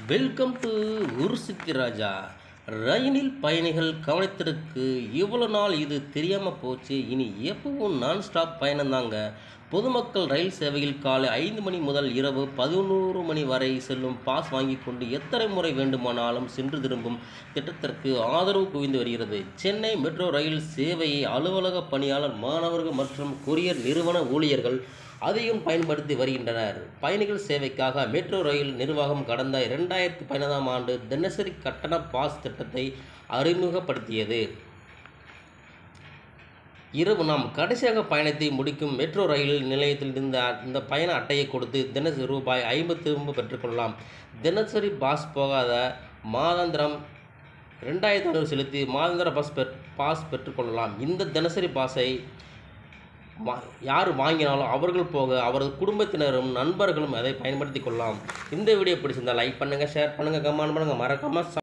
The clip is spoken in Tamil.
வெல்கம் டு உருசித்தி ராஜா ரயிலில் பயணிகள் கவனித்திருக்கு இவ்வளோ நாள் இது தெரியாமல் போச்சு இனி எப்பவும் நான் ஸ்டாப் பயணம்தாங்க பொதுமக்கள் ரயில் சேவையில் காலை ஐந்து மணி முதல் இரவு பதினோரு மணி வரை செல்லும் பாஸ் வாங்கி கொண்டு எத்தனை முறை வேண்டுமானாலும் சென்று திரும்பும் திட்டத்திற்கு ஆதரவு குவிந்து வருகிறது சென்னை மெட்ரோ ரயில் சேவையை அலுவலக பணியாளர் மாணவர்கள் மற்றும் கொரியர் நிறுவன ஊழியர்கள் அதிகம் பயன்படுத்தி வருகின்றனர் பயணிகள் சேவைக்காக மெட்ரோ ரயில் நிர்வாகம் கடந்த இரண்டாயிரத்தி பதினதாம் ஆண்டு தினசரி கட்டண பாஸ் திட்டத்தை அறிமுகப்படுத்தியது இரவு நாம் கடைசியாக பயணத்தை முடிக்கும் மெட்ரோ ரயில் நிலையத்தில் இருந்த இந்த பயண அட்டையை கொடுத்து தினசரி ரூபாய் ஐம்பது திரும்ப பெற்றுக்கொள்ளலாம் தினசரி பாஸ் போகாத மாதாந்திரம் ரெண்டாயிரத்தி ஐநூறு செலுத்தி மாதாந்திர பாஸ் பெற் பாஸ் பெற்றுக்கொள்ளலாம் இந்த தினசரி பாஸை மா யார் வாங்கினாலும் அவர்கள் போக அவரது குடும்பத்தினரும் நண்பர்களும் அதை பயன்படுத்தி கொள்ளலாம் இந்த வீடியோ பிடிச்சிருந்தால் லைக் பண்ணுங்கள் ஷேர் பண்ணுங்கள் கமெண்ட் பண்ணுங்கள் மறக்காமல்